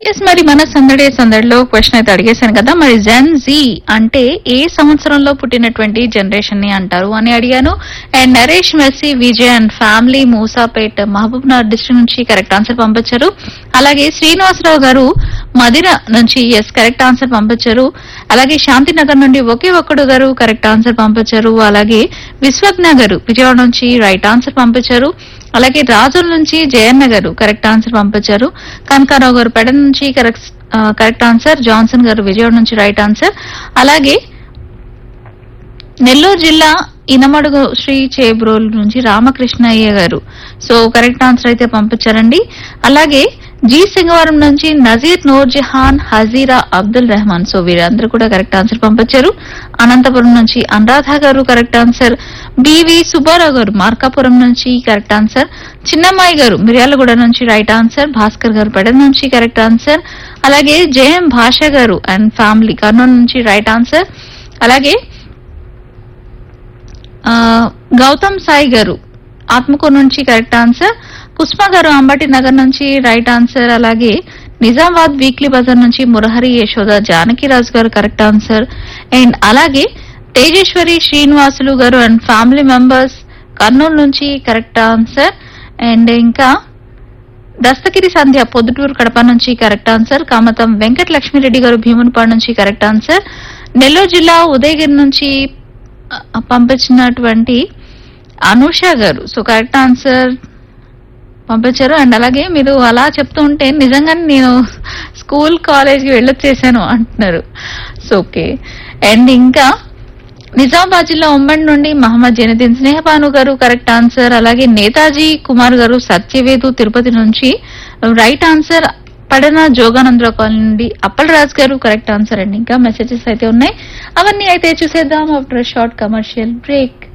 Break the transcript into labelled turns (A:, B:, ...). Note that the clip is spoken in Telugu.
A: ఎస్ మరి మన సందడి సందడిలో క్వశ్చన్ అయితే అడిగేశాను కదా మరి జెన్ జీ అంటే ఏ సంవత్సరంలో పుట్టినటువంటి జనరేషన్ ని అంటారు అని అడిగాను and Naresh Messi Vijay and family Moosapet Mahbub Nagar district నుంచి కరెక్ట్ ఆన్సర్ పంపించారు అలాగే శ్రీనివాసరావు గారు మదిర నుంచి ఎస్ కరెక్ట్ ఆన్సర్ పంపించారు అలాగే శాంతినగర్ నుండి ఒకే ఒక్కడు గారు కరెక్ట్ ఆన్సర్ పంపించారు అలాగే విశ్వజ్ఞ గారు విజయవాడ నుంచి రైట్ ఆన్సర్ పంపించారు అలాగే రాజుల నుంచి జయన్న గారు కరెక్ట్ ఆన్సర్ పంపించారు కనకారావు గారు పెడ నుంచి కరెక్ట్ ఆ, కరెక్ట్ ఆన్సర్ జాన్సన్ గారు విజయవాడ నుంచి రైట్ ఆన్సర్ అలాగే నెల్లూరు జిల్లా ఇనమడుగు శ్రీ చేబ్రోల్ నుంచి రామకృష్ణయ్య గారు సో కరెక్ట్ ఆన్సర్ అయితే పంపించారండి అలాగే జి సింగవరం నుంచి నజీర్ నూర్ జహాన్ హజీరా అబ్దుల్ రెహమాన్ సో వీరందరూ కూడా కరెక్ట్ ఆన్సర్ పంపించారు అనంతపురం నుంచి అనురాధ గారు కరెక్ట్ ఆన్సర్ బివి సుబ్బారావు గారు మార్కాపురం నుంచి కరెక్ట్ ఆన్సర్ చిన్నమ్మాయి గారు మిర్యాలగూడ నుంచి రైట్ ఆన్సర్ భాస్కర్ గారు పెడ నుంచి కరెక్ట్ ఆన్సర్ అలాగే జేఎం భాష గారు అండ్ ఫ్యామిలీ కర్నూలు నుంచి రైట్ ఆన్సర్ అలాగే ఆ, గౌతమ్ సాయి గారు ఆత్మకూరు నుంచి కరెక్ట్ ఆన్సర్ పుష్ప గారు అంబటి నగర్ నుంచి రైట్ ఆన్సర్ అలాగే నిజామాబాద్ వీక్లీ బజార్ నుంచి మురహరి యశోద జానకిరాజు గారు కరెక్ట్ ఆన్సర్ అండ్ అలాగే తేజేశ్వరి శ్రీనివాసులు గారు అండ్ ఫ్యామిలీ మెంబర్స్ కర్నూలు నుంచి కరెక్ట్ ఆన్సర్ అండ్ ఇంకా దస్తగిరి సంధ్య పొద్దుటూరు కడప నుంచి కరెక్ట్ ఆన్సర్ కామతం వెంకట లక్ష్మీరెడ్డి గారు భీమునిపాడు నుంచి కరెక్ట్ ఆన్సర్ నెల్లూరు జిల్లా ఉదయగిరి నుంచి ఆ, పంపించినటువంటి అనూష గారు సో కరెక్ట్ ఆన్సర్ పంపించారు అండ్ అలాగే మీరు అలా చెప్తూ ఉంటే నిజంగానే నేను స్కూల్ కాలేజ్కి వెళ్ళొచ్చేసాను అంటున్నారు సో ఓకే అండ్ ఇంకా నిజామాబాద్ జిల్లా ఉమ్మడి నుండి మహమ్మద్ జనదీన్ స్నేహపాను గారు కరెక్ట్ ఆన్సర్ అలాగే నేతాజీ కుమార్ గారు సత్యవేదు తిరుపతి నుంచి right answer Padana Joganandarao colony నుండి అప్పల్ రాజ్ గారు కరెక్ట్ ఆన్సర్ అండి ఇంకా మెసేజెస్ అయితే ఉన్నాయి అవన్నీ అయితే చూసేద్దాం ఆఫ్టర్ షార్ట్ కమర్షియల్ బ్రేక్